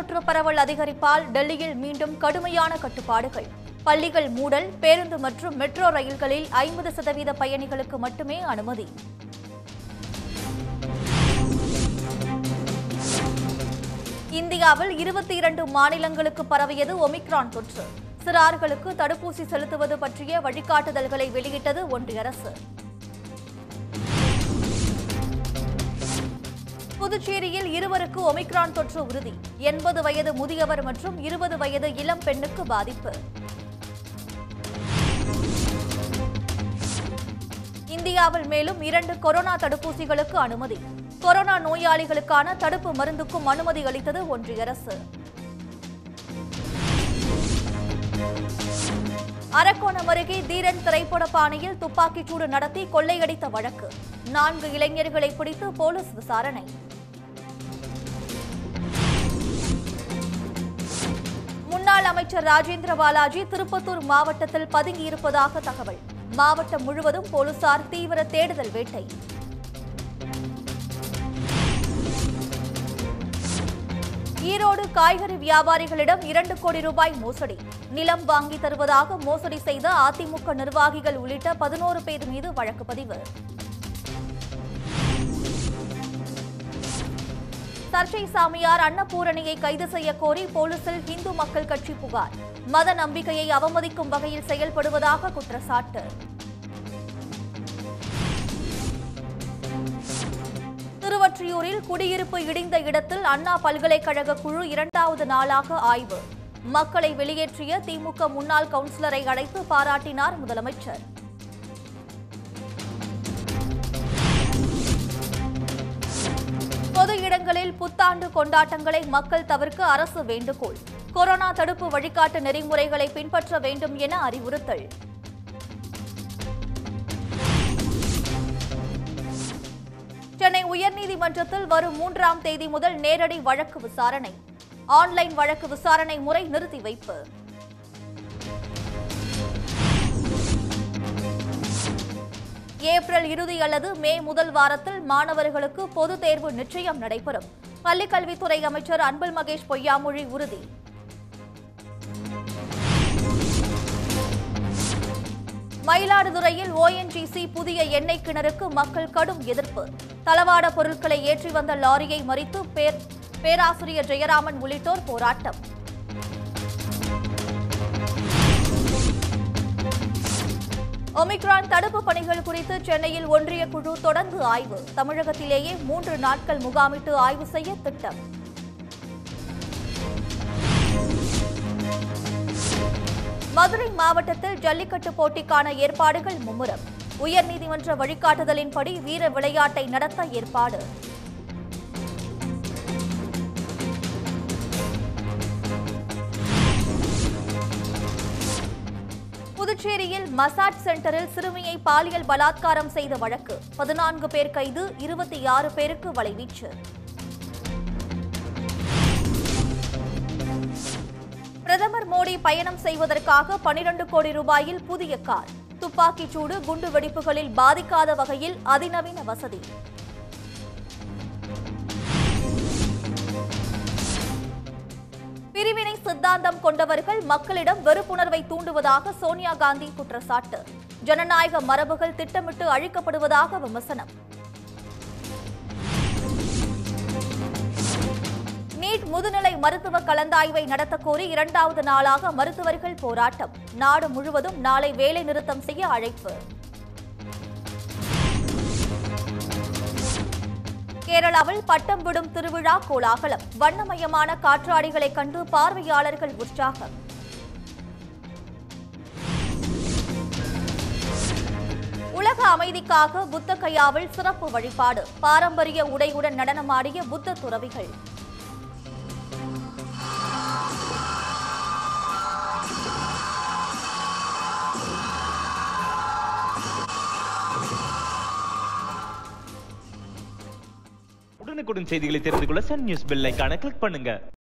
தொற்று பரவல் அதிகரிப்பால் டெல்லியில் மீண்டும் கடுமையான கட்டுப்பாடுகள் பள்ளிகள் மூடல் பேருந்து மற்றும் மெட்ரோ ரயில்களில் ஐம்பது சதவீத பயணிகளுக்கு மட்டுமே அனுமதி இந்தியாவில் இருபத்தி இரண்டு மாநிலங்களுக்கு பரவியது ஒமிக்ரான் தொற்று சிறார்களுக்கு தடுப்பூசி செலுத்துவது பற்றிய வழிகாட்டுதல்களை வெளியிட்டது ஒன்றிய அரசு புதுச்சேரியில் இருவருக்கு ஒமிக்ரான் தொற்று உறுதி எண்பது வயது முதியவர் மற்றும் இருபது வயது இளம் பெண்ணுக்கு பாதிப்பு இந்தியாவில் மேலும் இரண்டு கொரோனா தடுப்பூசிகளுக்கு அனுமதி கொரோனா நோயாளிகளுக்கான தடுப்பு மருந்துக்கும் அனுமதி அளித்தது ஒன்றிய அரசு அரக்கோணம் அருகே தீரன் திரைப்பட பாணியில் துப்பாக்கிச்சூடு நடத்தி கொள்ளையடித்த வழக்கு நான்கு இளைஞர்களை பிடித்து போலீஸ் விசாரணை முன்னாள் அமைச்சர் ராஜேந்திர பாலாஜி திருப்பத்தூர் மாவட்டத்தில் பதுங்கியிருப்பதாக தகவல் மாவட்டம் முழுவதும் போலீசார் தீவிர தேடுதல் வேட்டை ஈரோடு காய்கறி வியாபாரிகளிடம் இரண்டு கோடி ரூபாய் மோசடி நிலம் வாங்கி தருவதாக மோசடி செய்த அதிமுக நிர்வாகிகள் உள்ளிட்ட பதினோரு பேர் மீது வழக்கு பதிவு சர்ச்சை சாமியார் அன்னபூரணியை கைது செய்ய கோரி போலீசில் இந்து மக்கள் கட்சி புகார் மத நம்பிக்கையை அவமதிக்கும் வகையில் செயல்படுவதாக குற்றச்சாட்டு திருவொற்றியூரில் குடியிருப்பு இடிந்த இடத்தில் அண்ணா பல்கலைக்கழக குழு இரண்டாவது நாளாக ஆய்வு மக்களை வெளியேற்றிய திமுக முன்னாள் கவுன்சிலரை அழைத்து பாராட்டினார் முதலமைச்சர் பொது இடங்களில் புத்தாண்டு கொண்டாட்டங்களை மக்கள் தவிர்க்க அரசு வேண்டுகோள் கொரோனா தடுப்பு வழிகாட்டு நெறிமுறைகளை பின்பற்ற வேண்டும் என அறிவுறுத்தல் சென்னை உயர்நீதிமன்றத்தில் வரும் மூன்றாம் தேதி முதல் நேரடி வழக்கு விசாரணை ஆன்லைன் வழக்கு விசாரணை முறை நிறுத்தி வைப்பு ஏப்ரல் இறுதி அல்லது மே முதல் வாரத்தில் மாணவர்களுக்கு பொதுத் தேர்வு நிச்சயம் நடைபெறும் பள்ளிக்கல்வித்துறை அமைச்சர் அன்பில் மகேஷ் பொய்யாமொழி உறுதி மயிலாடுதுறையில் ஓஎன்ஜிசி புதிய எண்ணெய் கிணறுக்கு மக்கள் கடும் எதிர்ப்பு தளவாட பொருட்களை ஏற்றி வந்த லாரியை மறித்து பேர் பேராசிரியர் ஜெயராமன் உள்ளிட்டோர் போராட்டம் ஒமிக்ரான் தடுப்பு பணிகள் குறித்து சென்னையில் ஒன்றிய குழு தொடர்ந்து ஆய்வு தமிழகத்திலேயே மூன்று நாட்கள் முகாமிட்டு ஆய்வு செய்ய திட்டம் மதுரை மாவட்டத்தில் ஜல்லிக்கட்டு போட்டிக்கான ஏற்பாடுகள் மும்முரம் உயர்நீதிமன்ற வழிகாட்டுதலின்படி வீர விளையாட்டை நடத்த ஏற்பாடு புதுச்சேரியில் மசாஜ் சென்டரில் சிறுமியை பாலியல் பலாத்காரம் செய்த வழக்கு பதினான்கு பேர் கைது இருபத்தி ஆறு பேருக்கு வலைவீச்சு பிரதமர் மோடி பயணம் செய்வதற்காக பனிரண்டு கோடி ரூபாயில் புதிய கார் துப்பாக்கிச் சூடு குண்டு வெடிப்புகளில் பாதிக்காத வகையில் அதிநவீன வசதி பிரிவினை சித்தாந்தம் கொண்டவர்கள் மக்களிடம் வெறுப்புணர்வை தூண்டுவதாக சோனியா காந்தி குற்றச்சாட்டு ஜனநாயக மரபுகள் திட்டமிட்டு அழிக்கப்படுவதாக விமர்சனம் நீட் முதுநிலை மருத்துவ கலந்தாய்வை நடத்த கோரி இரண்டாவது நாளாக மருத்துவர்கள் போராட்டம் நாடு முழுவதும் நாளை வேலை நிறுத்தம் செய்ய அழைப்பு கேரளாவில் பட்டம் விடும் திருவிழா கோலாகலம் வண்ணமயமான காற்றாடிகளைக் கண்டு பார்வையாளர்கள் உற்சாகம் உலக அமைதிக்காக புத்த கயாவில் சிறப்பு வழிபாடு பாரம்பரிய உடையுடன் நடனமாடிய புத்த துறவிகள் உடனுக்குடன் செய்திகளை தெரிந்து கொள்ள சன் நியூஸ் பெல் ஐகானை கிளிக் பண்ணுங்க